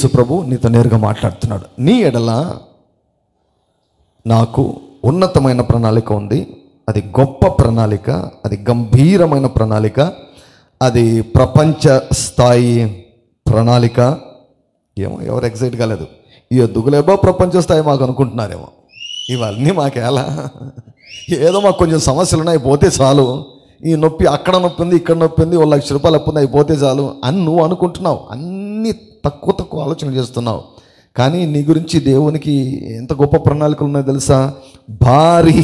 యేసు ప్రభు నీతో నేరుగా మాట్లాడుతున్నాడు నీ ఎడల నాకు ఉన్నతమైన ప్రణాళిక ఉంది అది గొప్ప ప్రణాళిక అది గంభీరమైన ప్రణాళిక అది ప్రపంచ స్థాయి ప్రణాళిక ఏమో ఎవరు ఎగ్జైట్ కాలేదు ఈ దుగులేబో ప్రపంచ స్థాయి మాకు అనుకుంటున్నారేమో ఇవన్నీ మాకేలా ఏదో మాకు కొంచెం సమస్యలు ఉన్నాయి పోతే చాలు ఈ నొప్పి అక్కడ నొప్పి ఉంది ఇక్కడ నొప్పి ఉంది ఓ లక్ష రూపాయలు అప్పు ఉంది అవి పోతే చాలు అని నువ్వు అనుకుంటున్నావు అన్నీ తక్కువ తక్కువ ఆలోచన చేస్తున్నావు కానీ నీ గురించి దేవునికి ఎంత గొప్ప ప్రణాళికలు ఉన్నాయో తెలుసా భారీ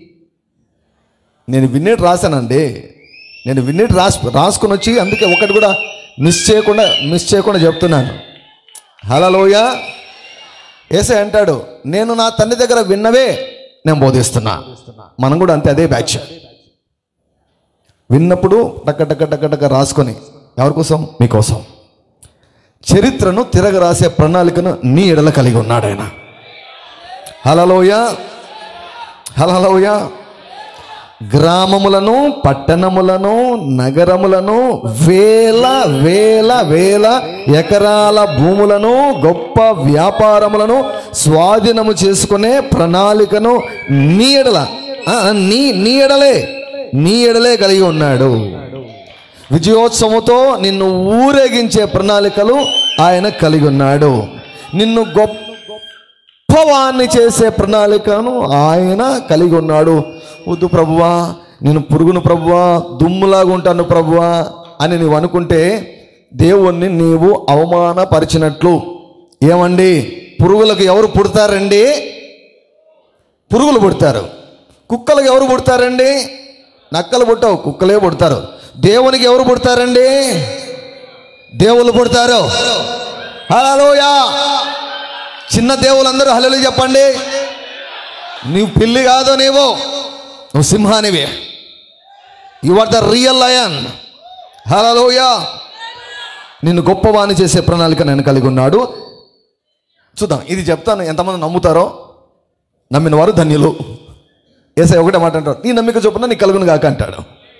నేను విన్నట్టు రాశానండి నేను విన్నట్టు రాసి రాసుకొని వచ్చి అందుకే ఒకటి కూడా మిస్ చేయకుండా మిస్ చేయకుండా చెప్తున్నాను హలోయ ఏసే అంటాడు నేను నా తండ్రి దగ్గర విన్నవే నేను బోధిస్తున్నా మనం కూడా అంతే అదే బ్యాచ్ విన్నప్పుడు టక్క టక్క టక్క టక్క రాసుకొని ఎవరి కోసం మీకోసం చరిత్రను తిరగ రాసే ప్రణాళికను నీ ఎడల కలిగి ఉన్నాడు ఆయన హలలోయ హలలోయ గ్రామములను పట్టణములను నగరములను వేల వేల వేల ఎకరాల భూములను గొప్ప వ్యాపారములను స్వాధీనము చేసుకునే ప్రణాళికను నీ ఎడల ఆ, నీ నీ ఎడలే నీ ఎడలే కలిగి ఉన్నాడు విజయోత్సవంతో నిన్ను ఊరేగించే ప్రణాళికలు ఆయన కలిగి ఉన్నాడు నిన్ను గొప్పవాన్ని చేసే ప్రణాళికను ఆయన కలిగి ఉన్నాడు వద్దు ప్రభువా నేను పురుగును ప్రభువా దుమ్ములాగా ఉంటాను ప్రభువా అని నీవు అనుకుంటే దేవుణ్ణి నీవు అవమానపరిచినట్లు ఏమండి పురుగులకు ఎవరు పుడతారండి పురుగులు పుడతారు కుక్కలకు ఎవరు పుడతారండి నక్కలు పుట్టవు కుక్కలే పుడతారు దేవునికి ఎవరు పుడతారండి దేవుళ్ళు పుడతారు హలోయా చిన్న దేవులందరూ హలలు చెప్పండి నీవు పిల్లి కాదు నీవు నువ్వు సింహానివి you are the real lion హలోయా నిన్ను గొప్పవాణి చేసే ప్రణాళిక నేను కలిగి ఉన్నాడు చూద్దాం ఇది చెప్తాను ఎంతమంది నమ్ముతారో నమ్మిన వారు ధన్యులు ఏసై ఒకటే మాట అంటాడు నీ నమ్మిక చొప్పున నీ కలుగును కాక అంటాడు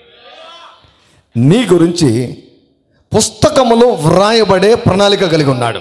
నీ గురించి పుస్తకములో వ్రాయబడే ప్రణాళిక కలిగి ఉన్నాడు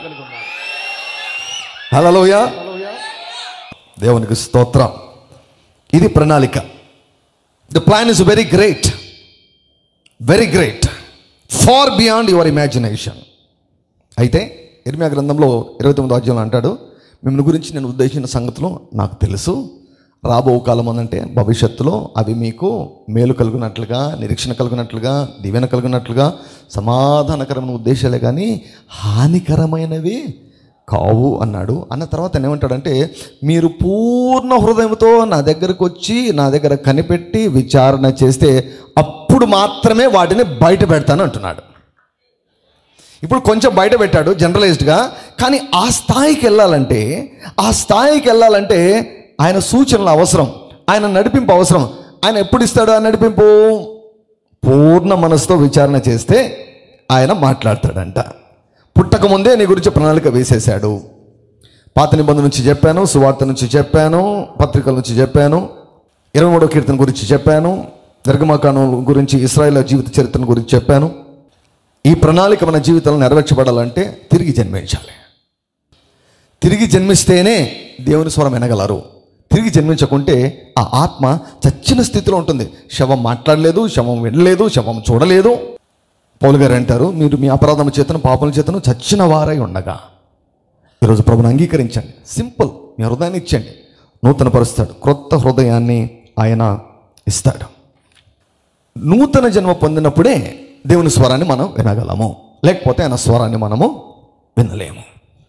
హలోయ దేవునికి స్తోత్రం ఇది ప్రణాళిక the plan is very great very great far beyond your imagination అయితే ఇర్మియా గ్రంథంలో ఇరవై తొమ్మిది అధ్యాయంలో అంటాడు మిమ్మల్ని గురించి నేను ఉద్దేశించిన సంగతులు నాకు తెలుసు రాబో కాలం అనంటే భవిష్యత్తులో అవి మీకు మేలు కలుగునట్లుగా నిరీక్షణ కలుగునట్లుగా దీవెన కలుగునట్లుగా సమాధానకరమైన ఉద్దేశాలే కానీ హానికరమైనవి కావు అన్నాడు అన్న తర్వాత ఆయన ఏమంటాడంటే మీరు పూర్ణ హృదయంతో నా దగ్గరకు వచ్చి నా దగ్గర కనిపెట్టి విచారణ చేస్తే అప్పుడు మాత్రమే వాటిని బయట పెడతాను అంటున్నాడు ఇప్పుడు కొంచెం బయట పెట్టాడు జనరలైజ్డ్గా కానీ ఆ స్థాయికి వెళ్ళాలంటే ఆ స్థాయికి వెళ్ళాలంటే ఆయన సూచనలు అవసరం ఆయన నడిపింపు అవసరం ఆయన ఎప్పుడు ఇస్తాడు ఆ నడిపింపు పూర్ణ మనసుతో విచారణ చేస్తే ఆయన మాట్లాడతాడంట పుట్టక ముందే నీ గురించి ప్రణాళిక వేసేశాడు పాత నిబంధన నుంచి చెప్పాను సువార్త నుంచి చెప్పాను పత్రికల నుంచి చెప్పాను ఇరవై మూడో కీర్తన గురించి చెప్పాను నిర్గమకాండం గురించి ఇస్రాయేల్ జీవిత చరిత్ర గురించి చెప్పాను ఈ ప్రణాళిక మన జీవితంలో నెరవేర్చబడాలంటే తిరిగి జన్మించాలి తిరిగి జన్మిస్తేనే దేవుని స్వరం వినగలరు తిరిగి జన్మించకుంటే ఆ ఆత్మ చచ్చిన స్థితిలో ఉంటుంది శవం మాట్లాడలేదు శవం వినలేదు శవం చూడలేదు పౌలు గారు అంటారు మీరు మీ అపరాధం చేతను పాపల చేతను చచ్చిన వారై ఉండగా ఈరోజు ప్రభుని అంగీకరించండి సింపుల్ మీ హృదయాన్ని ఇచ్చండి నూతన పరుస్తాడు క్రొత్త హృదయాన్ని ఆయన ఇస్తాడు నూతన జన్మ పొందినప్పుడే దేవుని స్వరాన్ని మనం వినగలము లేకపోతే ఆయన స్వరాన్ని మనము వినలేము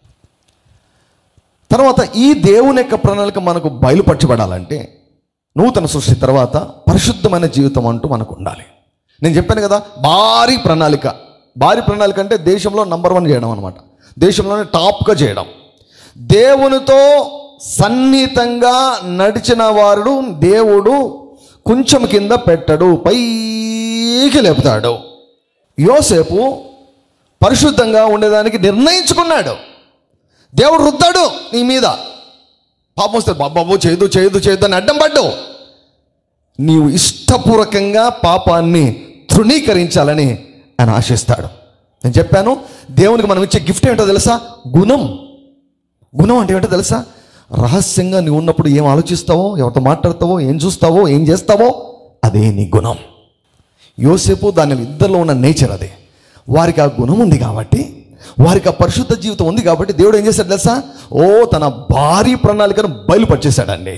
తర్వాత ఈ దేవుని యొక్క ప్రణాళిక మనకు బయలుపరచబడాలంటే నూతన సృష్టి తర్వాత పరిశుద్ధమైన జీవితం అంటూ మనకు ఉండాలి నేను చెప్పాను కదా భారీ ప్రణాళిక భారీ ప్రణాళిక అంటే దేశంలో నంబర్ వన్ చేయడం అనమాట దేశంలోనే టాప్గా చేయడం దేవునితో సన్నిహితంగా నడిచిన వారు దేవుడు కొంచెం కింద పెట్టడు పైకి లేపుతాడు యోసేపు పరిశుద్ధంగా ఉండేదానికి నిర్ణయించుకున్నాడు దేవుడు రుద్దాడు నీ మీద పాపం వస్తే బాబాబు చేయదు చేయదు చేయదు అని అడ్డం పడ్డావు నీవు ఇష్టపూర్వకంగా పాపాన్ని తృణీకరించాలని ఆయన ఆశిస్తాడు నేను చెప్పాను దేవునికి మనం ఇచ్చే గిఫ్ట్ ఏంటో తెలుసా గుణం గుణం అంటే ఏంటో తెలుసా రహస్యంగా నీవు ఉన్నప్పుడు ఏం ఆలోచిస్తావో ఎవరితో మాట్లాడతావో ఏం చూస్తావో ఏం చేస్తావో అదే నీ గుణం యోసేపు దాని ఇద్దరిలో ఉన్న నేచర్ అదే వారికి ఆ గుణం ఉంది కాబట్టి వారికి ఆ పరిశుద్ధ జీవితం ఉంది కాబట్టి దేవుడు ఏం చేశాడు తెలుసా ఓ తన భారీ ప్రణాళికను బయలుపరిచేశాడండి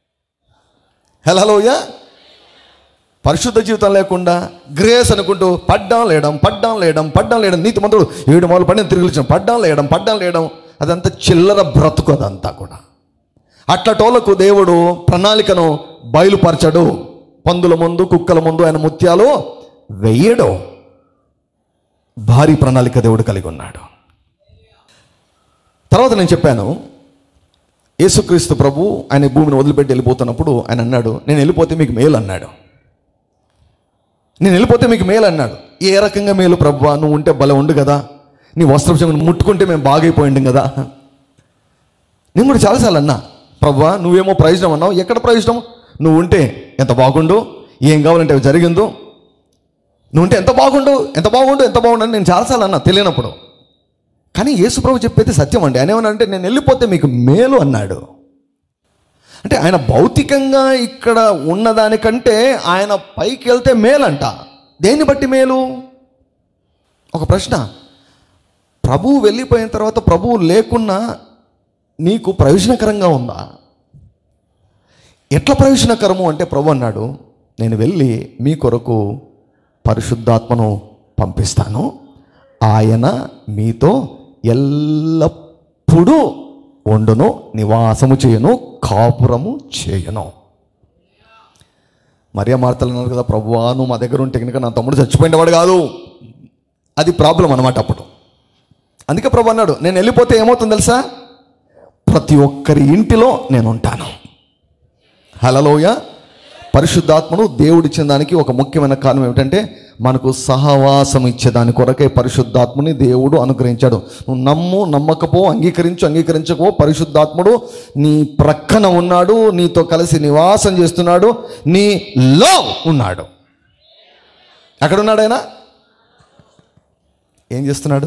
హలోయ పరిశుద్ధ జీవితం లేకుండా గ్రేస్ అనుకుంటూ పడ్డాం లేయడం పడ్డాం లేయడం పడ్డాం లేయడం నీతి మంత్రుడు ఏడు మొదలు పడిన తిరిగి పడ్డాం లేయడం పడ్డాం లేయడం అదంతా చిల్లర బ్రతుకు అదంతా కూడా అట్లటోళ్లకు దేవుడు ప్రణాళికను బయలుపరచడు పందుల ముందు కుక్కల ముందు ఆయన ముత్యాలు వెయ్యడు భారీ ప్రణాళిక దేవుడు కలిగి ఉన్నాడు తర్వాత నేను చెప్పాను యేసుక్రీస్తు ప్రభు ఆయన భూమిని వదిలిపెట్టి వెళ్ళిపోతున్నప్పుడు ఆయన అన్నాడు నేను వెళ్ళిపోతే మీకు మేలు అన్నాడు నేను వెళ్ళిపోతే మీకు మేలు అన్నాడు ఏ రకంగా మేలు ప్రభు నువ్వు ఉంటే బలం ఉండు కదా నీ వస్త్రపుషం ముట్టుకుంటే మేము బాగైపోయింది కదా నేను కూడా చాలాసార్లు అన్నా ప్రభా నువ్వేమో ప్రయోజనం అన్నావు ఎక్కడ ప్రయోజనం నువ్వు ఉంటే ఎంత బాగుండు ఏం కావాలంటే అవి జరిగిందో నువ్వు ఉంటే ఎంత బాగుండు ఎంత బాగుండు ఎంత బాగుండు అని నేను చాలాసార్లు అన్నా తెలియనప్పుడు కానీ యేసుప్రభు చెప్పేది సత్యం అండి ఆయన ఏమన్నా అంటే నేను వెళ్ళిపోతే మీకు మేలు అన్నాడు అంటే ఆయన భౌతికంగా ఇక్కడ ఉన్నదానికంటే ఆయన పైకి వెళ్తే మేలంట దేన్ని బట్టి మేలు ఒక ప్రశ్న ప్రభువు వెళ్ళిపోయిన తర్వాత ప్రభువు లేకున్నా నీకు ప్రయోజనకరంగా ఉందా ఎట్లా ప్రయోజనకరము అంటే ప్రభు అన్నాడు నేను వెళ్ళి మీ కొరకు పరిశుద్ధాత్మను పంపిస్తాను ఆయన మీతో ఎల్లప్పుడూ వండును నివాసము చేయను కాపురము చేయను మరియా మార్తలు అన్నారు కదా ప్రభువా నువ్వు మా దగ్గర ఉంటే కనుక నా తమ్ముడు చచ్చిపోయినవాడు కాదు అది ప్రాబ్లం అనమాట అప్పుడు అందుకే ప్రభు అన్నాడు నేను వెళ్ళిపోతే ఏమవుతుంది తెలుసా ప్రతి ఒక్కరి ఇంటిలో నేను ఉంటాను హలలోయ పరిశుద్ధాత్మను దేవుడిచ్చిన దానికి ఒక ముఖ్యమైన కారణం ఏమిటంటే మనకు సహవాసం ఇచ్చేదాని కొరకే పరిశుద్ధాత్మని దేవుడు అనుగ్రహించాడు నువ్వు నమ్ము నమ్మకపో అంగీకరించు అంగీకరించకపో పరిశుద్ధాత్ముడు నీ ప్రక్కన ఉన్నాడు నీతో కలిసి నివాసం చేస్తున్నాడు నీలో ఉన్నాడు ఎక్కడున్నాడు ఆయన ఏం చేస్తున్నాడు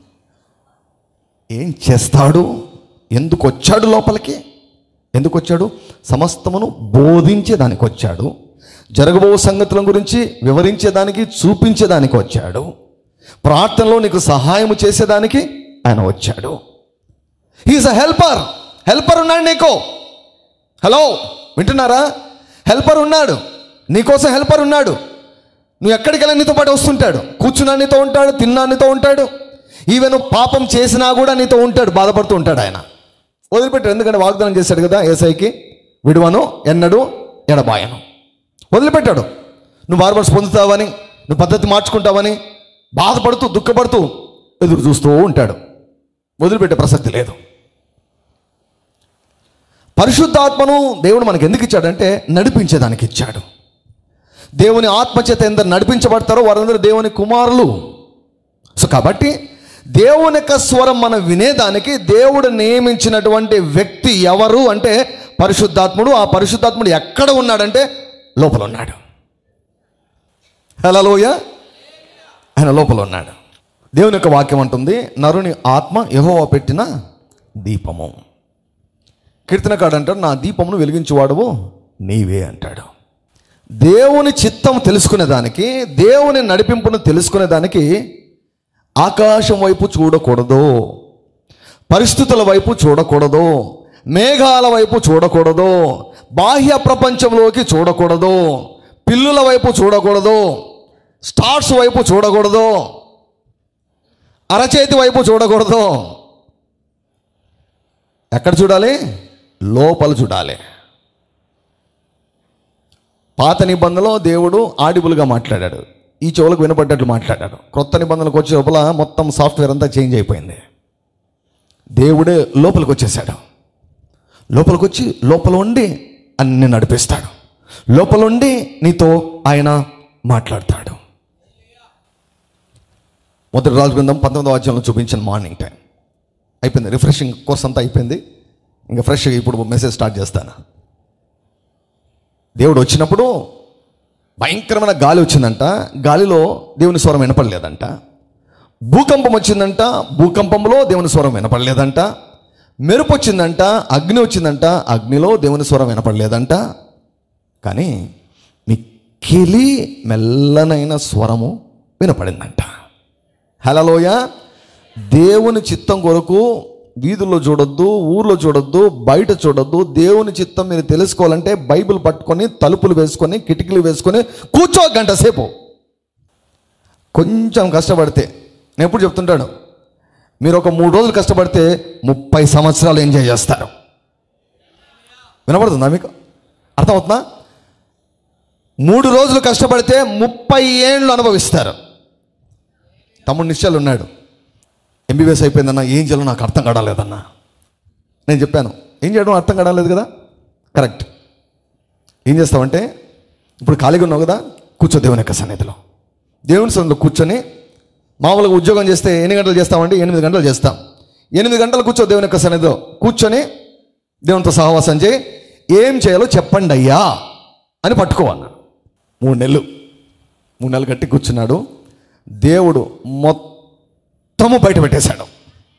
ఏం చేస్తాడు ఎందుకు వచ్చాడు లోపలికి ఎందుకు వచ్చాడు సమస్తమును బోధించేదానికి వచ్చాడు జరగబో సంగతుల గురించి వివరించేదానికి చూపించేదానికి వచ్చాడు ప్రార్థనలో నీకు సహాయం చేసేదానికి ఆయన వచ్చాడు హీఈస్ అ హెల్పర్ హెల్పర్ ఉన్నాడు నీకు హలో వింటున్నారా హెల్పర్ ఉన్నాడు నీకోసం హెల్పర్ ఉన్నాడు నువ్వు ఎక్కడికి వెళ్ళి నీతో పాటు వస్తుంటాడు కూర్చున్నా నీతో ఉంటాడు తిన్నా నీతో ఉంటాడు ఈవెన్ పాపం చేసినా కూడా నీతో ఉంటాడు బాధపడుతూ ఉంటాడు ఆయన వదిలిపెట్టాడు ఎందుకంటే వాగ్దానం చేశాడు కదా ఏసైకి విడువను ఎన్నడు ఎడబాయను వదిలిపెట్టాడు నువ్వు బార్బర్స్ పొందుతావని నువ్వు పద్ధతి మార్చుకుంటావని బాధపడుతూ దుఃఖపడుతూ ఎదురు చూస్తూ ఉంటాడు వదిలిపెట్టే ప్రసక్తి లేదు పరిశుద్ధాత్మను దేవుడు మనకి ఎందుకు ఇచ్చాడంటే నడిపించేదానికి ఇచ్చాడు దేవుని ఆత్మచేత ఎందరు నడిపించబడతారో వారందరూ దేవుని కుమారులు సో కాబట్టి దేవుని యొక్క స్వరం మనం వినేదానికి దేవుడు నియమించినటువంటి వ్యక్తి ఎవరు అంటే పరిశుద్ధాత్ముడు ఆ పరిశుద్ధాత్ముడు ఎక్కడ ఉన్నాడంటే లోపల ఉన్నాడు హలోయ ఆయన లోపల ఉన్నాడు దేవుని యొక్క వాక్యం అంటుంది నరుని ఆత్మ యెహోవా పెట్టిన దీపము కీర్తనకాడు అంటాడు నా దీపమును వెలిగించువాడువు నీవే అంటాడు దేవుని చిత్తం తెలుసుకునేదానికి దేవుని నడిపింపును తెలుసుకునేదానికి ఆకాశం వైపు చూడకూడదు పరిస్థితుల వైపు చూడకూడదు మేఘాల వైపు చూడకూడదు బాహ్య ప్రపంచంలోకి చూడకూడదు పిల్లుల వైపు చూడకూడదు స్టార్స్ వైపు చూడకూడదు అరచేతి వైపు చూడకూడదు ఎక్కడ చూడాలి లోపల చూడాలి పాత నిబంధనలో దేవుడు ఆడిబుల్గా మాట్లాడాడు ఈ చెవులకు వినపడ్డట్లు మాట్లాడాడు క్రొత్త నిబంధనలకు వచ్చే లోపల మొత్తం సాఫ్ట్వేర్ అంతా చేంజ్ అయిపోయింది దేవుడే లోపలికి వచ్చేసాడు లోపలికి వచ్చి లోపల ఉండి అన్ని నడిపిస్తాడు లోపల ఉండి నీతో ఆయన మాట్లాడతాడు మొదటి రాజు బృందం పంతొమ్మిదవ అధ్యాయంలో చూపించిన మార్నింగ్ టైం అయిపోయింది రిఫ్రెషింగ్ కోర్స్ అంతా అయిపోయింది ఇంకా ఫ్రెష్గా ఇప్పుడు మెసేజ్ స్టార్ట్ చేస్తాను దేవుడు వచ్చినప్పుడు భయంకరమైన గాలి వచ్చిందంట గాలిలో దేవుని స్వరం వినపడలేదంట భూకంపం వచ్చిందంట భూకంపంలో దేవుని స్వరం వినపడలేదంట మెరుపు వచ్చిందంట అగ్ని వచ్చిందంట అగ్నిలో దేవుని స్వరం వినపడలేదంట కానీ మిక్కిలి మెల్లనైన స్వరము వినపడిందంట హలలోయ దేవుని చిత్తం కొరకు వీధుల్లో చూడొద్దు ఊర్లో చూడొద్దు బయట చూడొద్దు దేవుని చిత్తం మీరు తెలుసుకోవాలంటే బైబిల్ పట్టుకొని తలుపులు వేసుకొని కిటికీలు వేసుకొని కూర్చో గంట సేపు కొంచెం కష్టపడితే నేను ఎప్పుడు చెప్తుంటాను మీరు ఒక మూడు రోజులు కష్టపడితే ముప్పై సంవత్సరాలు ఎంజాయ్ చేస్తారు వినపడుతుందా మీకు అర్థమవుతుందా మూడు రోజులు కష్టపడితే ముప్పై ఏండ్లు అనుభవిస్తారు తమ్ముడు నిశ్చలు ఉన్నాడు ఎంబీబీఎస్ అయిపోయిందన్న ఏం చేయాలో నాకు అర్థం కావలేదన్నా నేను చెప్పాను ఏం చేయడం అర్థం కావలేదు కదా కరెక్ట్ ఏం చేస్తావంటే ఇప్పుడు ఖాళీగా ఉన్నావు కదా కూర్చో దేవుని యొక్క సన్నిధిలో దేవుని సన్నిధిలో కూర్చొని మామూలుగా ఉద్యోగం చేస్తే ఎన్ని గంటలు చేస్తామంటే ఎనిమిది గంటలు చేస్తాం ఎనిమిది గంటలు కూర్చో దేవుని యొక్క సన్నిధిలో కూర్చొని దేవునితో సహవాసం చేయి ఏం చేయాలో చెప్పండి అయ్యా అని పట్టుకోవన్నా మూడు నెలలు మూడు నెలలు గట్టి కూర్చున్నాడు దేవుడు మొత్తము బయట పెట్టేశాడు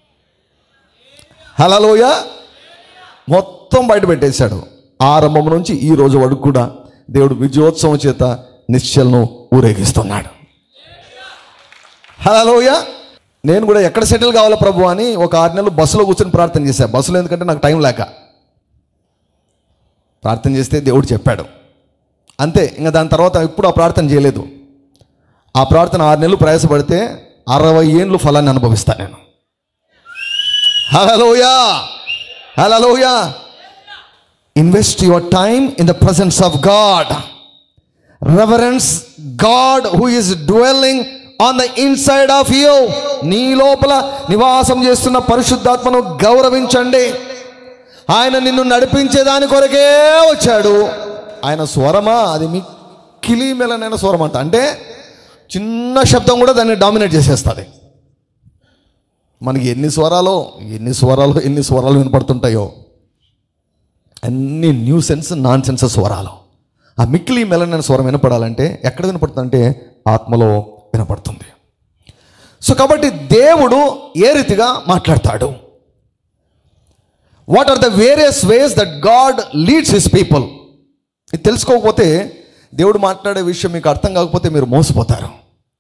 హలోయ మొత్తం బయట పెట్టేశాడు ఆరంభం నుంచి ఈ రోజు వరకు కూడా దేవుడు విజయోత్సవం చేత నిశ్చలను ఊరేగిస్తున్నాడు హలోయ నేను కూడా ఎక్కడ సెటిల్ కావాలో ప్రభు అని ఒక ఆరు నెలలు బస్సులో కూర్చొని ప్రార్థన చేశాను బస్సులో ఎందుకంటే నాకు టైం లేక ప్రార్థన చేస్తే దేవుడు చెప్పాడు అంతే ఇంకా దాని తర్వాత ఎప్పుడు ఆ ప్రార్థన చేయలేదు ఆ ప్రార్థన ఆరు నెలలు ప్రయాసపడితే అరవై ఏండ్లు ఫలాన్ని అనుభవిస్తా నేను హలోయా హలోయా invest your time in the presence of God reverence God who is dwelling on the inside of you నీ లోపల నివాసం చేస్తున్న పరిశుద్ధాత్మను గౌరవించండి ఆయన నిన్ను నడిపించే దాని కొరకే వచ్చాడు ఆయన స్వరమా అది మిక్కిలి మెలనైన స్వరం అంట అంటే చిన్న శబ్దం కూడా దాన్ని డామినేట్ చేసేస్తుంది మనకి ఎన్ని స్వరాలు ఎన్ని స్వరాలు ఎన్ని స్వరాలు వినపడుతుంటాయో అన్ని న్యూ సెన్స్ నాన్ సెన్స్ స్వరాలు ఆ మిక్కిలి మెలనైన స్వరం వినపడాలంటే ఎక్కడ వినపడుతుందంటే ఆత్మలో వినపడుతుంది సో కాబట్టి దేవుడు ఏ రీతిగా మాట్లాడతాడు what are the various ways that God leads his people ఇది తెలుసుకోకపోతే దేవుడు మాట్లాడే విషయం మీకు అర్థం కాకపోతే మీరు మోసపోతారు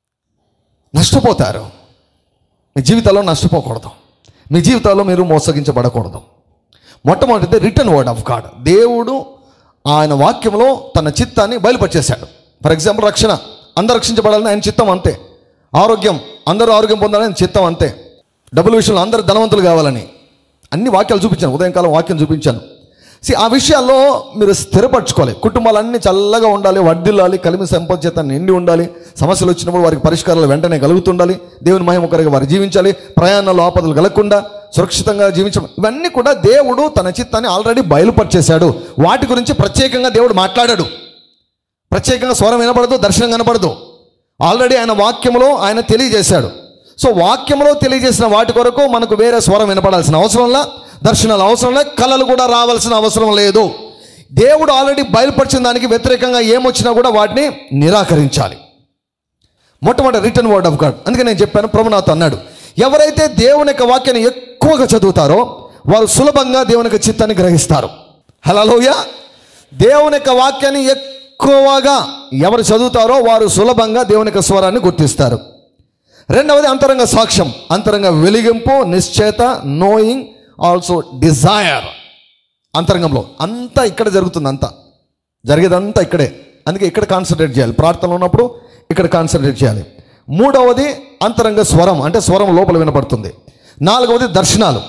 నష్టపోతారు మీ జీవితంలో నష్టపోకూడదు మీ జీవితాల్లో మీరు మోసగించబడకూడదు మొట్టమొదటిది రిటర్న్ వర్డ్ ఆఫ్ గాడ్ దేవుడు ఆయన వాక్యంలో తన చిత్తాన్ని బయలుపరిచేశాడు ఫర్ ఎగ్జాంపుల్ రక్షణ అందరు రక్షించబడాలని ఆయన చిత్తం అంతే ఆరోగ్యం అందరూ ఆరోగ్యం పొందాలని ఆయన చిత్తం అంతే డబ్బుల విషయంలో అందరు ధనవంతులు కావాలని అన్ని వాక్యాలు చూపించాను ఉదయంకాలం వాక్యం చూపించాను సి ఆ విషయాల్లో మీరు స్థిరపరచుకోవాలి కుటుంబాలన్నీ చల్లగా ఉండాలి వర్ధిల్లాలి కలిమి సంపద చేత నిండి ఉండాలి సమస్యలు వచ్చినప్పుడు వారికి పరిష్కారాలు వెంటనే కలుగుతుండాలి దేవుని మహిమ ఒకరికి వారు జీవించాలి ప్రయాణాలు ఆపదలు కలగకుండా సురక్షితంగా జీవించడం ఇవన్నీ కూడా దేవుడు తన చిత్తాన్ని ఆల్రెడీ బయలుపరిచేశాడు వాటి గురించి ప్రత్యేకంగా దేవుడు మాట్లాడాడు ప్రత్యేకంగా స్వరం వినపడదు దర్శనం కనపడదు ఆల్రెడీ ఆయన వాక్యములో ఆయన తెలియజేశాడు సో వాక్యంలో తెలియజేసిన వాటి కొరకు మనకు వేరే స్వరం వినపడాల్సిన అవసరంలా దర్శనాలు అవసరం లేదు కళలు కూడా రావాల్సిన అవసరం లేదు దేవుడు ఆల్రెడీ బయలుపరిచిన దానికి వ్యతిరేకంగా ఏమొచ్చినా కూడా వాటిని నిరాకరించాలి మొట్టమొదటి రిటర్న్ వర్డ్ ఆఫ్ గాడ్ అందుకే నేను చెప్పాను ప్రభునాథ్ అన్నాడు ఎవరైతే దేవుని యొక్క వాక్యాన్ని ఎక్కువగా చదువుతారో వారు సులభంగా దేవుని యొక్క చిత్తాన్ని గ్రహిస్తారు హలోయ దేవుని యొక్క వాక్యాన్ని ఎక్కువగా ఎవరు చదువుతారో వారు సులభంగా దేవుని యొక్క స్వరాన్ని గుర్తిస్తారు రెండవది అంతరంగ సాక్ష్యం అంతరంగ వెలిగింపు నిశ్చేత నోయింగ్ ఆల్సో డిజైర్ అంతరంగంలో అంతా ఇక్కడ జరుగుతుంది అంతా జరిగేదంతా ఇక్కడే అందుకే ఇక్కడ కాన్సన్ట్రేట్ చేయాలి ప్రార్థనలో ఉన్నప్పుడు ఇక్కడ కాన్సన్ట్రేట్ చేయాలి మూడవది అంతరంగ స్వరం అంటే స్వరం లోపల వినపడుతుంది నాలుగవది దర్శనాలు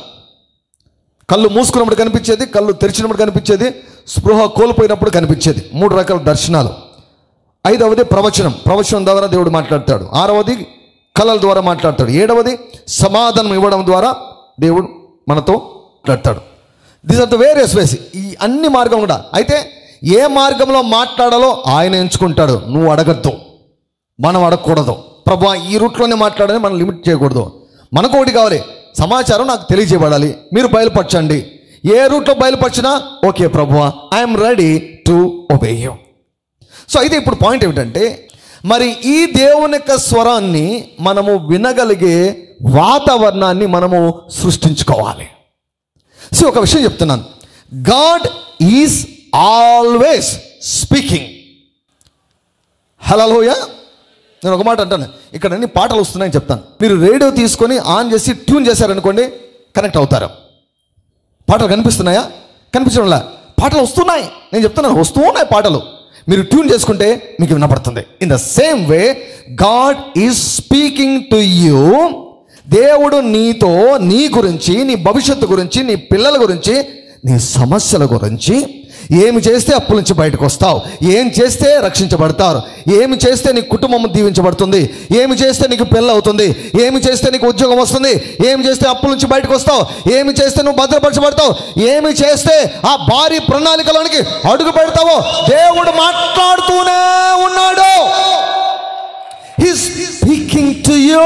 కళ్ళు మూసుకున్నప్పుడు కనిపించేది కళ్ళు తెరిచినప్పుడు కనిపించేది స్పృహ కోల్పోయినప్పుడు కనిపించేది మూడు రకాల దర్శనాలు ఐదవది ప్రవచనం ప్రవచనం ద్వారా దేవుడు మాట్లాడతాడు ఆరవది కళల ద్వారా మాట్లాడతాడు ఏడవది సమాధానం ఇవ్వడం ద్వారా దేవుడు మనతో మాట్లాడతాడు this are the various ways ఈ అన్ని మార్గం కూడా అయితే ఏ మార్గంలో మాట్లాడాలో ఆయన ఎంచుకుంటాడు నువ్వు అడగద్దు మనం అడగకూడదు ప్రభా ఈ రూట్లోనే మాట్లాడని మనం లిమిట్ చేయకూడదు మనకు ఒకటి కావాలి సమాచారం నాకు తెలియజేయబడాలి మీరు బయలుపరచండి ఏ రూట్లో బయలుపరిచినా ఓకే ప్రభువా I'm ready to obey you so అయితే ఇప్పుడు పాయింట్ ఏమిటంటే మరి ఈ దేవుని యొక్క స్వరాన్ని మనము వినగలిగే వాతావరణాన్ని మనము సృష్టించుకోవాలి సో ఒక విషయం చెప్తున్నాను గాడ్ ఈజ్ ఆల్వేస్ స్పీకింగ్ హలోయ నేను ఒక మాట అంటాను ఇక్కడ అన్ని పాటలు వస్తున్నాయని చెప్తాను మీరు రేడియో తీసుకొని ఆన్ చేసి ట్యూన్ చేశారనుకోండి కనెక్ట్ అవుతారు పాటలు కనిపిస్తున్నాయా కనిపించడంలా పాటలు వస్తున్నాయి నేను చెప్తున్నాను వస్తూ ఉన్నాయి పాటలు మీరు ట్యూన్ చేసుకుంటే మీకు వినపడుతుంది in the same way God is speaking to you దేవుడు నీతో నీ గురించి నీ భవిష్యత్తు గురించి నీ పిల్లల గురించి నీ సమస్యల గురించి ఏమి చేస్తే అప్పుల నుంచి బయటకు వస్తావు ఏం చేస్తే రక్షించబడతారు ఏమి చేస్తే నీ కుటుంబం దీవించబడుతుంది ఏమి చేస్తే నీకు పెళ్ళి అవుతుంది ఏమి చేస్తే నీకు ఉద్యోగం వస్తుంది ఏమి చేస్తే అప్పుల నుంచి బయటకు వస్తావు ఏమి చేస్తే నువ్వు భద్రపరచబడతావు ఏమి చేస్తే ఆ భారీ ప్రణాళికలోనికి అడుగు పెడతావో దేవుడు మాట్లాడుతూనే ఉన్నాడు స్పీకింగ్ టు యూ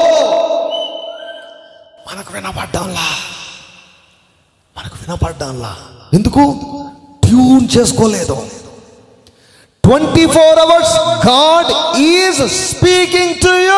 మనకు వినపడ్డంలా మనకు వినపడ్డంలా ఎందుకు ట్యూన్ చేసుకోలేదు twenty four hours God is speaking to you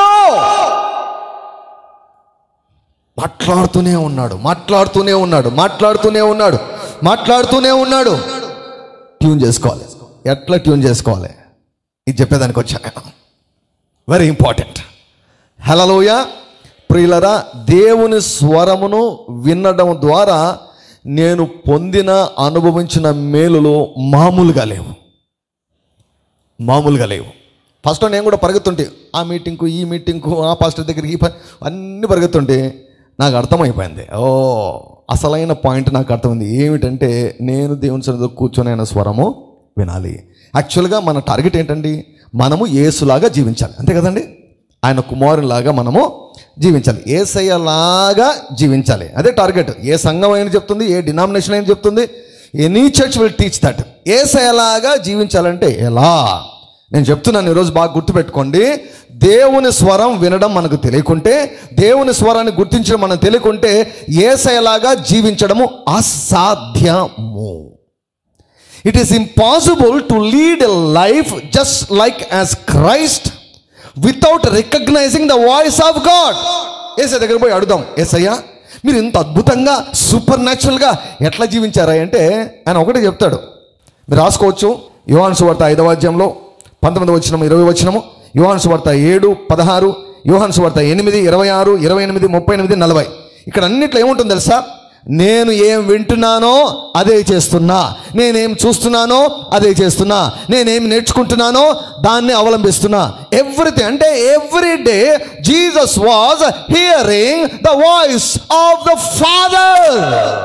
మాట్లాడుతూనే ఉన్నాడు మాట్లాడుతూనే ఉన్నాడు మాట్లాడుతూనే ఉన్నాడు మాట్లాడుతూనే ఉన్నాడు ట్యూన్ చేసుకోవాలి ఎట్లా ట్యూన్ చేసుకోవాలి ఇది చెప్పేదానికి వచ్చాను నేను వెరీ ఇంపార్టెంట్ హలోయ ప్రియులరా దేవుని స్వరమును వినడం ద్వారా నేను పొందిన అనుభవించిన మేలులు మామూలుగా లేవు మామూలుగా లేవు ఫస్ట్ నేను కూడా పరిగెత్తుంటే ఆ మీటింగ్కు ఈ మీటింగ్కు ఆ పాస్టర్ దగ్గరికి ఈ ప- అన్నీ పరిగెత్తుంటే నాకు అర్థమైపోయింది ఓ అసలైన పాయింట్ నాకు అర్థమైంది ఏమిటంటే నేను దేవుని సన్నిధిలో కూర్చొని ఆయన స్వరము వినాలి యాక్చువల్గా మన టార్గెట్ ఏంటండి మనము ఏసులాగా జీవించాలి అంతే కదండి ఆయన కుమారులాగా మనము జీవించాలి ఏసయ్యలాగా జీవించాలి అదే టార్గెట్ ఏ సంఘం అయినా చెప్తుంది ఏ డినామినేషన్ అయినా చెప్తుంది any church will teach that ఏసయ్యలాగా జీవించాలంటే ఎలా నేను చెప్తున్నాను ఈరోజు బాగా గుర్తుపెట్టుకోండి దేవుని స్వరం వినడం మనకు తెలియకుంటే దేవుని స్వరాన్ని గుర్తించడం మనకు తెలియకుంటే ఏసయ్యలాగా జీవించడము అసాధ్యము it is impossible to lead a life just like as Christ without recognising the voice of God ఏసై దగ్గర పోయి అడుగుదాం ఏసయ్యా మీరు ఇంత అద్భుతంగా సూపర్ న్యాచురల్గా ఎట్లా జీవించారా అంటే ఆయన ఒకటే చెప్తాడు మీరు రాసుకోవచ్చు యోహాను సువార్త ఐదవ అధ్యాయంలో పంతొమ్మిది వచ్చినము ఇరవై వచ్చినము యోహాను సువార్త ఏడు పదహారు యోహాను సువార్త ఎనిమిది ఇరవై ఆరు ఇరవై ఎనిమిది ముప్పై ఎనిమిది నలభై ఇక్కడ అన్నిట్లో ఏముంటుంది తెలుసా నేను ఏం వింటున్నానో అదే చేస్తున్నా నేనేం చూస్తున్నానో అదే చేస్తున్నా నేనేం నేర్చుకుంటున్నానో దాన్ని అవలంబిస్తున్నా ఎవ్రీథింగ్ అంటే every day Jesus was hearing the voice of the father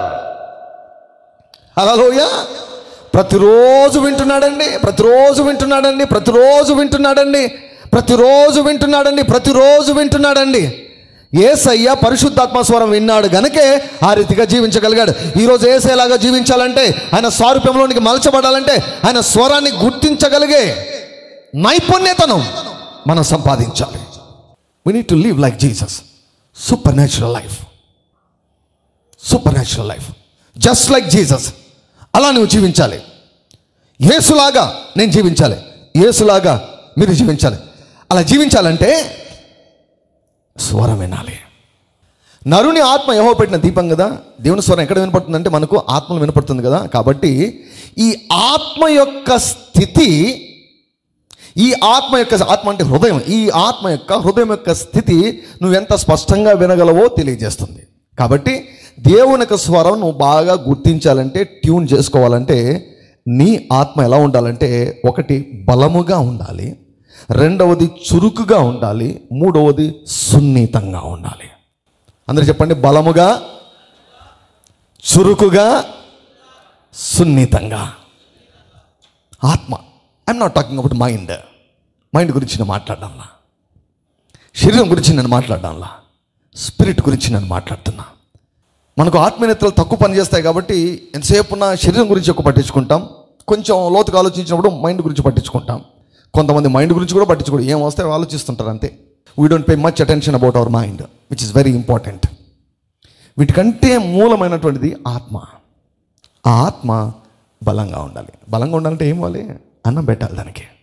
హలోయ ప్రతిరోజు వింటున్నాడండి ప్రతిరోజు వింటున్నాడండి ప్రతిరోజు వింటున్నాడండి ప్రతిరోజు వింటున్నాడండి ప్రతిరోజు వింటున్నాడండి ఏసయ్య పరిశుద్ధాత్మ స్వరం విన్నాడు గనకే ఆ రీతిగా జీవించగలిగాడు ఈరోజు ఏసయ్యలాగా జీవించాలంటే ఆయన సారూప్యంలోనికి మలచబడాలంటే ఆయన స్వరాన్ని గుర్తించగలిగే నైపుణ్యతను మనం సంపాదించాలి we need to live like Jesus supernatural life supernatural life just like Jesus అలా నువ్వు జీవించాలి యేసులాగా నేను జీవించాలి యేసులాగా మీరు జీవించాలి అలా జీవించాలంటే స్వరం వినాలి నరుని ఆత్మ యహో పెట్టిన దీపం కదా దేవుని స్వరం ఎక్కడ వినపడుతుందంటే మనకు ఆత్మలు వినపడుతుంది కదా కాబట్టి ఈ ఆత్మ యొక్క స్థితి ఈ ఆత్మ యొక్క ఆత్మ అంటే హృదయం ఈ ఆత్మ యొక్క హృదయం యొక్క స్థితి నువ్వు ఎంత స్పష్టంగా వినగలవో తెలియజేస్తుంది కాబట్టి దేవుని యొక్క స్వరం నువ్వు బాగా గుర్తించాలంటే ట్యూన్ చేసుకోవాలంటే నీ ఆత్మ ఎలా ఉండాలంటే ఒకటి బలముగా ఉండాలి రెండవది చురుకుగా ఉండాలి మూడవది సున్నితంగా ఉండాలి అందరు చెప్పండి బలముగా చురుకుగా సున్నితంగా ఆత్మ I'm not talking about mind mind గురించి నేను మాట్లాడడంలా శరీరం గురించి నేను మాట్లాడడంలా స్పిరిట్ గురించి నేను మాట్లాడుతున్నా మనకు ఆత్మీయతలు తక్కువ పని చేస్తాయి కాబట్టి ఎంతసేపు ఉన్న శరీరం గురించి ఎక్కువ పట్టించుకుంటాం కొంచెం లోతుగా ఆలోచించినప్పుడు మైండ్ గురించి పట్టించుకుంటాం కొంతమంది మైండ్ గురించి కూడా పట్టించుకోడు ఏం వస్తే ఆలోచిస్తుంటారు అంతే we don't pay much attention about our mind which is very important వీటికంటే మూలమైనటువంటిది ఆత్మ ఆ ఆత్మ బలంగా ఉండాలి బలంగా ఉండాలంటే ఏం ఇవ్వాలి అన్నం పెట్టాలి దానికి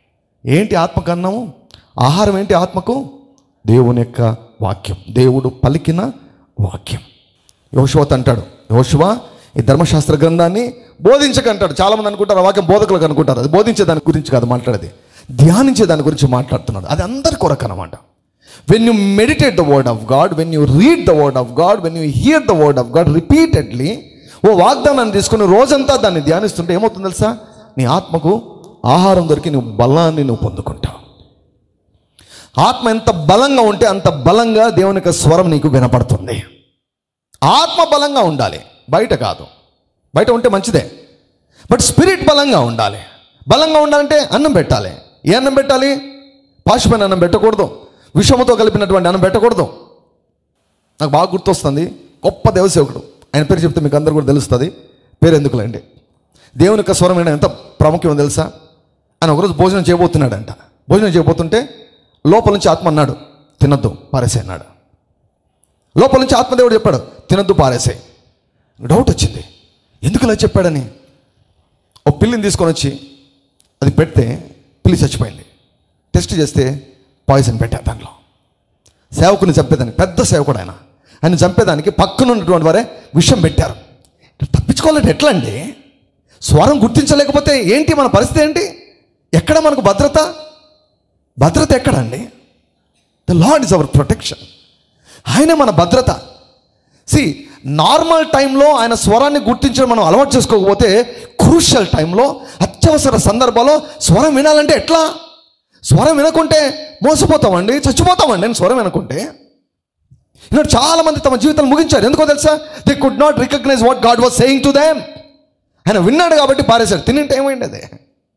ఏంటి ఆత్మకు అన్నము ఆహారం ఏంటి ఆత్మకు దేవుని యొక్క వాక్యం దేవుడు పలికిన వాక్యం యోశువత్ అంటాడు యోశువ ఈ ధర్మశాస్త్ర గ్రంథాన్ని బోధించకంటాడు చాలామంది అనుకుంటారు ఆ వాక్యం బోధకులకు అనుకుంటారు అది బోధించే దాని గురించి కాదు మాట్లాడేది ధ్యానించే దాని గురించి మాట్లాడుతున్నాడు అది అందరి కొరకు అనమాట when you meditate the word of God when you read the word of God when you hear the word of God repeatedly ఓ వాగ్దానాన్ని తీసుకుని రోజంతా దాన్ని ధ్యానిస్తుంటే ఏమవుతుంది తెలుసా నీ ఆత్మకు ఆహారం దొరికి నువ్వు బలాన్ని నువ్వు పొందుకుంటావు ఆత్మ ఎంత బలంగా ఉంటే అంత బలంగా దేవుని యొక్క స్వరం నీకు వినపడుతుంది ఆత్మ బలంగా ఉండాలి బయట కాదు బయట ఉంటే మంచిదే బట్ స్పిరిట్ బలంగా ఉండాలి బలంగా ఉండాలంటే అన్నం పెట్టాలి ఏ అన్నం పెట్టాలి పాశమైన అన్నం పెట్టకూడదు విషముతో కలిపినటువంటి అన్నం పెట్టకూడదు నాకు బాగా గుర్తొస్తుంది గొప్ప దేవసేవకుడు ఆయన పేరు చెప్తే మీకు అందరు కూడా తెలుస్తుంది పేరు ఎందుకులేండి దేవుని యొక్క స్వరం ఏంటో ఎంత ప్రాముఖ్యమో తెలుసా ఆయన ఒకరోజు భోజనం చేయబోతున్నాడంట భోజనం చేయబోతుంటే లోపల నుంచి ఆత్మ అన్నాడు తినద్దు పారేసే అన్నాడు లోపల నుంచి ఆత్మదేవుడు చెప్పాడు తినద్దు పారేసే డౌట్ వచ్చింది ఎందుకు ఇలా చెప్పాడని ఓ పిల్లిని తీసుకొని వచ్చి అది పెడితే పిల్లి చచ్చిపోయింది టెస్ట్ చేస్తే పాయిజన్ పెట్టారు దాంట్లో సేవకుని చంపేదానికి పెద్ద సేవకుడు ఆయన ఆయన చంపేదానికి పక్కన ఉన్నటువంటి వారే విషం పెట్టారు ఇట్లా తప్పించుకోవాలంటే ఎట్లా అండి స్వరం గుర్తించలేకపోతే ఏంటి మన పరిస్థితి ఏంటి ఎక్కడ మనకు భద్రత భద్రత ఎక్కడండి the lord is our protection ఆయనే మన భద్రత సి నార్మల్ టైంలో ఆయన స్వరాన్ని గుర్తించడం మనం అలవాటు చేసుకోకపోతే క్రూషియల్ టైంలో అత్యవసర సందర్భాల్లో స్వరం వినాలంటే ఎట్లా స్వరం వినకుంటే మోసపోతామండి చచ్చిపోతామండి నేను స్వరం వినకుంటే ఈనాడు చాలా మంది తమ జీవితాలు ముగించారు ఎందుకో తెలుసా they could not recognize what God was saying to them ఆయన విన్నాడు కాబట్టి పారేశాడు తినింటే ఏమైంది అదే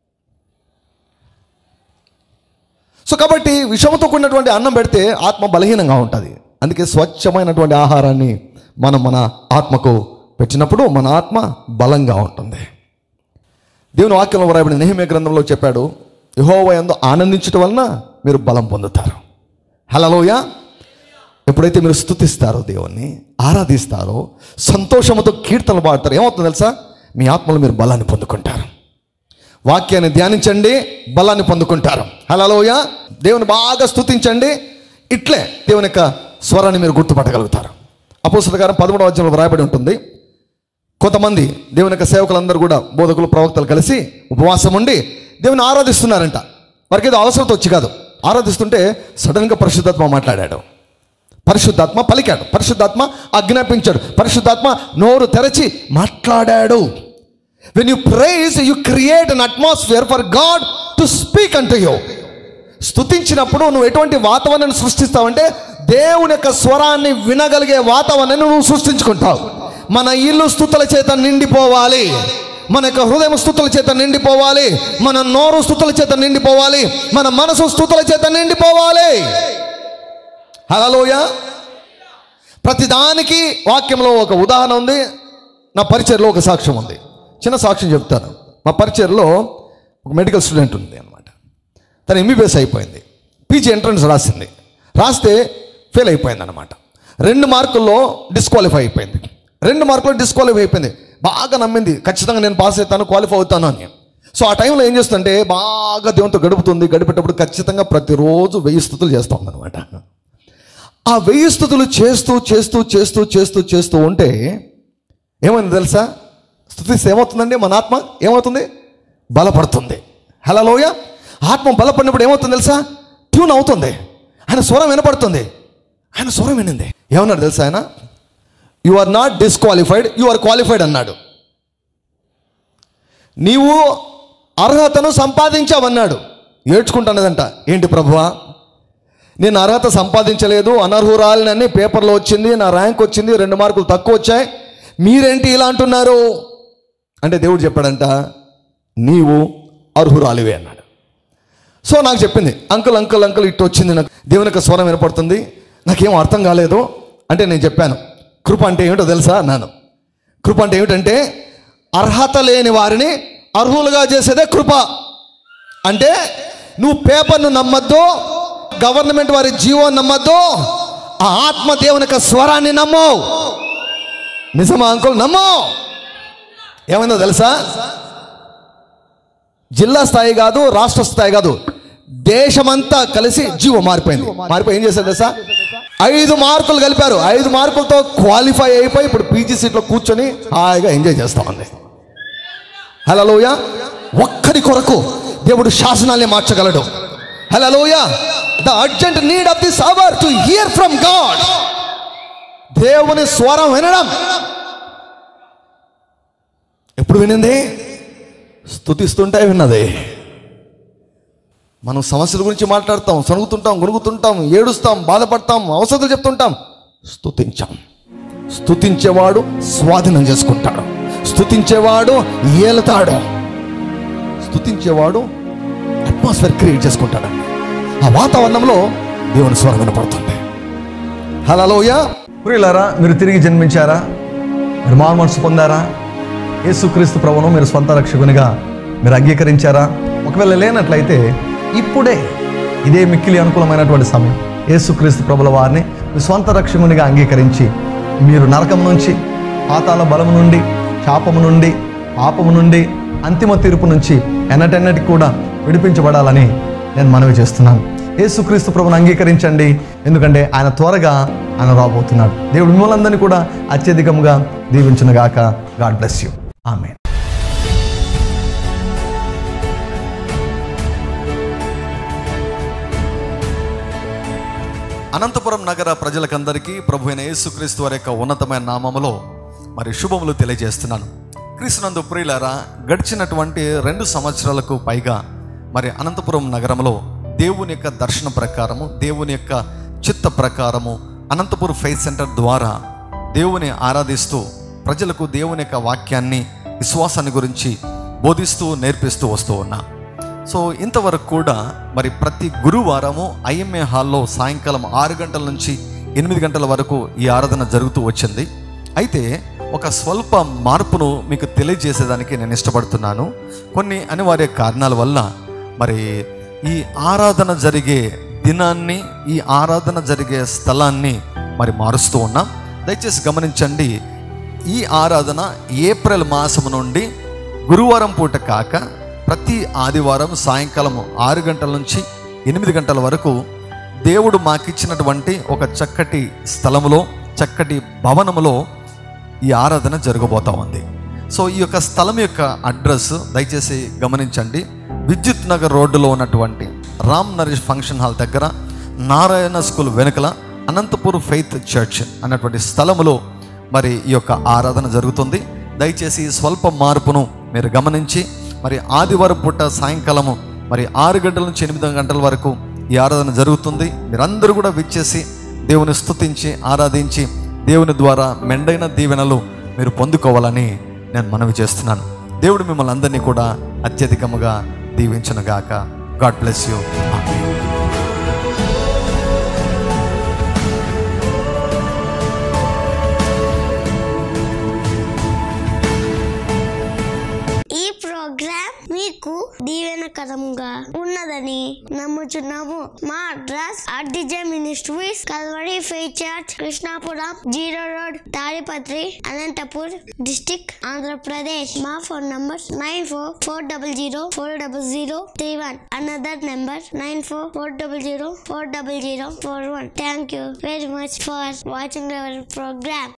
సో కాబట్టి విషముతో కూడినటువంటి అన్నం పెడితే ఆత్మ బలహీనంగా ఉంటుంది అందుకే స్వచ్ఛమైనటువంటి ఆహారాన్ని మనం మన ఆత్మకు పెట్టినప్పుడు మన ఆత్మ బలంగా ఉంటుంది దేవుని వాక్యంలో వ్రాయబడిన నెహిమే గ్రంథంలో చెప్పాడు యహోవ యందు ఆనందించటం వలన మీరు బలం పొందుతారు హలోయ ఎప్పుడైతే మీరు స్థుతిస్తారో దేవుణ్ణి ఆరాధిస్తారో సంతోషంతో కీర్తనలు పాడతారు ఏమవుతుందో తెలుసా మీ ఆత్మలో మీరు బలాన్ని పొందుకుంటారు వాక్యాన్ని ధ్యానించండి బలాన్ని పొందుకుంటారు హలోయ దేవుని బాగా స్తుతించండి ఇట్లే దేవుని యొక్క స్వరాన్ని మీరు గుర్తుపట్టగలుగుతారు అపోసల గారం పదమూడవ అధ్యాయంలో వ్రాయబడి ఉంటుంది కొంతమంది దేవుని యొక్క సేవకులందరూ కూడా బోధకులు ప్రవక్తలు కలిసి ఉపవాసం ఉండి దేవుని ఆరాధిస్తున్నారంట వారికి ఏదో అవసరత వచ్చి కాదు ఆరాధిస్తుంటే సడన్గా పరిశుద్ధాత్మ మాట్లాడాడు పరిశుద్ధాత్మ పలికాడు పరిశుద్ధాత్మ ఆజ్ఞాపించాడు పరిశుద్ధాత్మ నోరు తెరచి మాట్లాడాడు when you praise you create an atmosphere for God to speak అంటూ యూ స్తుతించినప్పుడు నువ్వు ఎటువంటి వాతావరణాన్ని సృష్టిస్తావంటే దేవుని యొక్క స్వరాన్ని వినగలిగే వాతావరణాన్ని నువ్వు సృష్టించుకుంటావు మన ఇల్లు స్థుతుల చేత నిండిపోవాలి మన యొక్క హృదయం స్థుతుల చేత నిండిపోవాలి మన నోరు స్థుతుల చేత నిండిపోవాలి మన మనసు స్థుతుల చేత నిండిపోవాలి హలోయ ప్రతిదానికి వాక్యంలో ఒక ఉదాహరణ ఉంది నా పరిచయలో ఒక సాక్ష్యం ఉంది చిన్న సాక్ష్యం చెప్తాను మా పరిచయలో ఒక మెడికల్ స్టూడెంట్ ఉంది అనమాట తను ఎంబీబీఎస్ అయిపోయింది పీజీ ఎంట్రన్స్ రాసింది రాస్తే ఫెయిల్ అయిపోయింది అనమాట రెండు మార్కుల్లో డిస్క్వాలిఫై అయిపోయింది రెండు మార్కుల్లో డిస్క్వాలిఫై అయిపోయింది బాగా నమ్మింది ఖచ్చితంగా నేను పాస్ అవుతాను క్వాలిఫై అవుతాను అని సో ఆ టైంలో ఏం చేస్తుందంటే బాగా దేవునితో గడుపుతుంది గడిపేటప్పుడు ఖచ్చితంగా ప్రతిరోజు వెయ్యి స్థుతులు చేస్తుంది అనమాట ఆ వెయ్యి స్థుతులు చేస్తూ చేస్తూ చేస్తూ చేస్తూ చేస్తూ ఉంటే ఏమైంది తెలుసా స్థుతిస్తే ఏమవుతుందండి మన ఆత్మ ఏమవుతుంది బలపడుతుంది హలోయ ఆత్మ బలపడినప్పుడు ఏమవుతుంది తెలుసా ట్యూన్ అవుతుంది ఆయన స్వరం వినపడుతుంది ఆయన స్వరం వినింది ఏమన్నాడు తెలుసా ఆయన you are not disqualified you are qualified అన్నాడు నీవు అర్హతను సంపాదించావన్నాడు ఏడ్చుకుంటున్నదంట ఏంటి ప్రభువా నేను అర్హత సంపాదించలేదు అనర్హురాలినని పేపర్లో వచ్చింది నా ర్యాంక్ వచ్చింది రెండు మార్కులు తక్కువ వచ్చాయి మీరేంటి ఇలా అంటున్నారు అంటే దేవుడు చెప్పాడంట నీవు అర్హురాలివే అన్నాడు సో నాకు చెప్పింది అంకుల్ అంకుల్ అంకుల్ ఇటు వచ్చింది నాకు దేవుని యొక్క స్వరం వినపడుతుంది నాకేం అర్థం కాలేదు అంటే నేను చెప్పాను కృప అంటే ఏమిటో తెలుసా అన్నాను కృప అంటే ఏమిటంటే అర్హత లేని వారిని అర్హులుగా చేసేదే కృప అంటే నువ్వు పేపర్ను నమ్మద్దు గవర్నమెంట్ వారి జీవో నమ్మద్దు ఆ ఆత్మ దేవుని యొక్క స్వరాన్ని నమ్ము నిజమా అంకుల్ నమ్ము ఏమైందో తెలుసా జిల్లా స్థాయి కాదు రాష్ట్ర స్థాయి కాదు దేశమంతా కలిసి జీవో మారిపోయింది మారిపోయి ఏం చేశారు తెలుసా ఐదు మార్కులు కలిపారు ఐదు మార్కులతో క్వాలిఫై అయిపోయి ఇప్పుడు పీజీ సీట్లో కూర్చొని హాయిగా ఎంజాయ్ చేస్తా ఉంది హలోయ ఒక్కడి కొరకు దేవుడు శాసనాల్ని మార్చగలడు హలోయ the urgent need of this hour to hear from God దేవుని స్వరం వినడం ఎప్పుడు వినింది స్థుతిస్తుంటే విన్నది మనం సమస్యల గురించి మాట్లాడతాం సణుగుతుంటాం గొనుగుతుంటాం ఏడుస్తాం బాధపడతాం అవసరాలు చెప్తుంటాం స్థుతించాం స్థుతించేవాడు స్వాధీనం చేసుకుంటాడు స్థుతించేవాడు ఏలుతాడు స్థుతించేవాడు అట్మాస్ఫియర్ క్రియేట్ చేసుకుంటాడు ఆ వాతావరణంలో దేవుని స్వరం వినపడుతుంది హలోయ ప్రియులారా మీరు తిరిగి జన్మించారా మీరు మారు మనసు పొందారా యేసుక్రీస్తు ప్రభును మీరు స్వంత రక్షకునిగా మీరు అంగీకరించారా ఒకవేళ లేనట్లయితే ఇప్పుడే ఇదే మిక్కిలి అనుకూలమైనటువంటి సమయం యేసుక్రీస్తు ప్రభుల వారిని మీ స్వంత రక్షకునిగా అంగీకరించి మీరు నరకం నుంచి పాతాల బలము నుండి శాపము నుండి పాపము నుండి అంతిమ తీర్పు నుంచి ఎన్నటెన్నటికి కూడా విడిపించబడాలని నేను మనవి చేస్తున్నాను యేసుక్రీస్తు ప్రభుని అంగీకరించండి ఎందుకంటే ఆయన త్వరగా ఆయన రాబోతున్నాడు దేవుడు మిమ్మల్ని కూడా అత్యధికంగా దీవించునుగాక గాడ్ బ్లెస్ యూ ఆమె అనంతపురం నగర ప్రజలకందరికీ ప్రభు అయిన యేసుక్రీస్తు వారి యొక్క ఉన్నతమైన నామములో మరి శుభములు తెలియజేస్తున్నాను క్రీస్తునందు ప్రియులారా గడిచినటువంటి రెండు సంవత్సరాలకు పైగా మరి అనంతపురం నగరంలో దేవుని యొక్క దర్శన ప్రకారము దేవుని యొక్క చిత్త ప్రకారము అనంతపురం ఫెయిత్ సెంటర్ ద్వారా దేవుని ఆరాధిస్తూ ప్రజలకు దేవుని యొక్క వాక్యాన్ని విశ్వాసాన్ని గురించి బోధిస్తూ నేర్పిస్తూ వస్తూ ఉన్నా సో ఇంతవరకు కూడా మరి ప్రతి గురువారము ఐఎంఏ హాల్లో సాయంకాలం ఆరు గంటల నుంచి ఎనిమిది గంటల వరకు ఈ ఆరాధన జరుగుతూ వచ్చింది అయితే ఒక స్వల్ప మార్పును మీకు తెలియజేసేదానికి నేను ఇష్టపడుతున్నాను కొన్ని అనివార్య కారణాల వల్ల మరి ఈ ఆరాధన జరిగే దినాన్ని ఈ ఆరాధన జరిగే స్థలాన్ని మరి మారుస్తూ ఉన్నాం దయచేసి గమనించండి ఈ ఆరాధన ఏప్రిల్ మాసం నుండి గురువారం పూట కాక ప్రతి ఆదివారం సాయంకాలం ఆరు గంటల నుంచి ఎనిమిది గంటల వరకు దేవుడు మాకిచ్చినటువంటి ఒక చక్కటి స్థలములో చక్కటి భవనములో ఈ ఆరాధన జరగబోతా ఉంది సో ఈ యొక్క స్థలం యొక్క అడ్రస్ దయచేసి గమనించండి విద్యుత్ నగర్ రోడ్డులో ఉన్నటువంటి రామ్ నరేష్ ఫంక్షన్ హాల్ దగ్గర నారాయణ స్కూల్ వెనుకల అనంతపూర్ ఫెయిత్ చర్చ్ అన్నటువంటి స్థలములో మరి ఈ యొక్క ఆరాధన జరుగుతుంది దయచేసి స్వల్ప మార్పును మీరు గమనించి మరి ఆదివారం పూట సాయంకాలము మరి ఆరు గంటల నుంచి ఎనిమిది గంటల వరకు ఈ ఆరాధన జరుగుతుంది మీరందరూ కూడా విచ్చేసి దేవుని స్తుతించి ఆరాధించి దేవుని ద్వారా మెండైన దీవెనలు మీరు పొందుకోవాలని నేను మనవి చేస్తున్నాను దేవుడు మిమ్మల్ని అందరినీ కూడా అత్యధికముగా దీవించనుగాక గాడ్ బ్లెస్ యూ ఈ ప్రోగ్రామ్ మీకు దీవెనకరంగా ఉన్నదని నమ్ముచున్నాము మా అడ్రస్ ఆర్డిజే మినిస్ట్రీస్ కల్వరి ఫే church Krishnapuram zero road Tadipatri Anantapur district Andhra Pradesh మా phone number nine four four double zero four double zero three one another number nine four four double zero four double zero four one thank you very much for watching our programme